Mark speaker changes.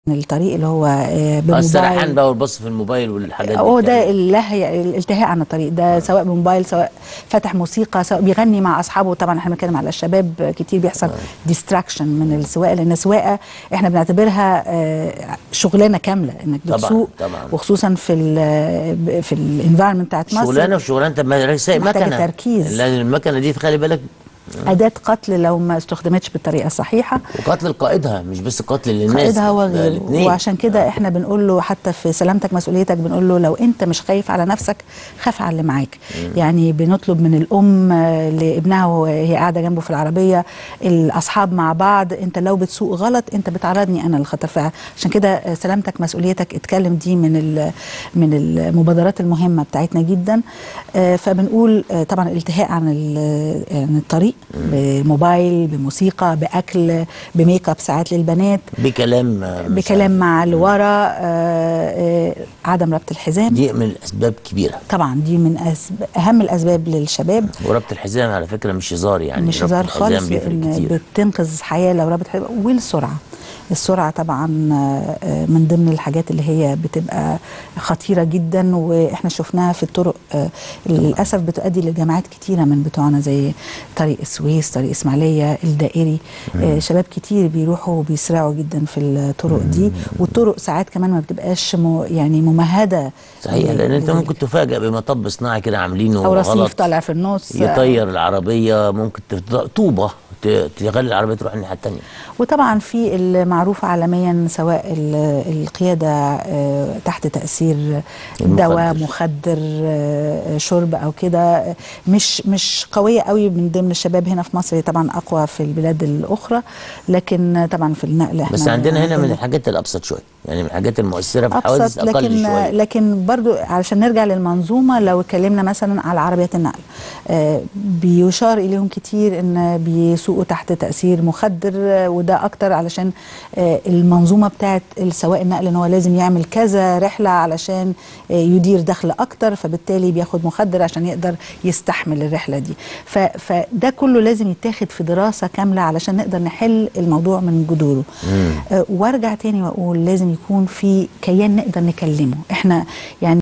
Speaker 1: الطريق اللي هو آه،
Speaker 2: اه السرحان
Speaker 1: بموبايل
Speaker 2: بقى والبص في الموبايل والحاجات دي
Speaker 1: هو ده
Speaker 2: كمان.
Speaker 1: اللهي الالتهاء عن الطريق ده سواء بموبايل سواء فاتح موسيقى سواء بيغني مع اصحابه طبعا احنا بنتكلم على الشباب كتير بيحصل ديستراكشن من السواقه لان السواقه احنا بنعتبرها آه، شغلانه كامله انك
Speaker 2: طبعاً،
Speaker 1: بتسوق
Speaker 2: طبعاً.
Speaker 1: وخصوصا في ال في الانفايرمنت بتاعت مصر
Speaker 2: شغلانه وشغلانه طب ما سايق
Speaker 1: محتاجة
Speaker 2: مكنه
Speaker 1: تركيز.
Speaker 2: لان المكنه دي تخلي بالك
Speaker 1: اداه قتل لو ما استخدمتش بالطريقه الصحيحه
Speaker 2: وقتل قائدها مش بس قتل للناس
Speaker 1: قائدها هو
Speaker 2: ده
Speaker 1: غيره
Speaker 2: الاتنين.
Speaker 1: وعشان كده احنا بنقول له حتى في سلامتك مسؤوليتك بنقول له لو انت مش خايف على نفسك خاف على اللي معاك يعني بنطلب من الام آه، لابنها وهي قاعده جنبه في العربيه الاصحاب مع بعض انت لو بتسوق غلط انت بتعرضني انا للخطر فعشان كده آه، سلامتك مسؤوليتك اتكلم دي من ال- من المبادرات المهمه بتاعتنا جدا آه، فبنقول آه، طبعا الالتهاء عن ال- عن الطريق بموبايل بموسيقى باكل بميك اب ساعات للبنات
Speaker 2: بكلام آه، مش
Speaker 1: بكلام مع اللي ورا آه، آه، عدم ربط الحزام
Speaker 2: دي من الاسباب كبيره
Speaker 1: طبعا دي من أسب... اهم الاسباب للشباب
Speaker 2: وربط الحزام على فكره مش هزار يعني
Speaker 1: مش
Speaker 2: ربط
Speaker 1: هزار
Speaker 2: الحزام
Speaker 1: خالص
Speaker 2: بيفرق
Speaker 1: لان
Speaker 2: كتير
Speaker 1: بتنقذ حياه لو ربط حزام والسرعه السرعه طبعا آه، آه، من ضمن الحاجات اللي هي بتبقى خطيره جدا واحنا شفناها في الطرق آه، للاسف بتؤدي لجامعات كتيره من بتوعنا زي طريق السويس طريق اسماعيليه الدائري آه، شباب كتير بيروحوا وبيسرعوا جدا في الطرق دي والطرق ساعات كمان ما بتبقاش م... يعني ممهده
Speaker 2: صحيح
Speaker 1: ل-
Speaker 2: لان انت
Speaker 1: لذلك.
Speaker 2: ممكن تفاجئ بمطب صناعي كده عاملينه
Speaker 1: او رصيف
Speaker 2: غلط
Speaker 1: طالع في النص
Speaker 2: يطير العربيه ممكن تفض- طوبه ت- تخلي العربيه تروح الناحيه الثانيه
Speaker 1: وطبعا في المعروف عالميا سواء ال- القياده آه، تحت تاثير دواء
Speaker 2: المخدر.
Speaker 1: مخدر آه، شرب او كده آه، مش مش قويه قوي من ضمن الشباب هنا في مصر هي طبعا اقوى في البلاد الاخرى لكن طبعا في النقل احنا
Speaker 2: بس عندنا هنا من
Speaker 1: عندنا
Speaker 2: الحاجات الابسط شويه يعني من الحاجات المؤثره في الحوادث
Speaker 1: ابسط
Speaker 2: اقل
Speaker 1: لكن
Speaker 2: شويه
Speaker 1: لكن برضو علشان نرجع للمنظومه لو اتكلمنا مثلا على عربيات النقل آه، بيشار اليهم كتير ان بيسوقوا تحت تاثير مخدر آه، وده اكتر علشان آه، المنظومه بتاعت السواق النقل ان هو لازم يعمل كذا رحله علشان آه، يدير دخل اكتر فبالتالي بياخد مخدر عشان يقدر يستحمل الرحله دي ف- فده كله لازم يتاخد في دراسه كامله علشان نقدر نحل الموضوع من جذوره آه، وارجع تاني واقول لازم يكون في كيان نقدر نكلمه احنا يعني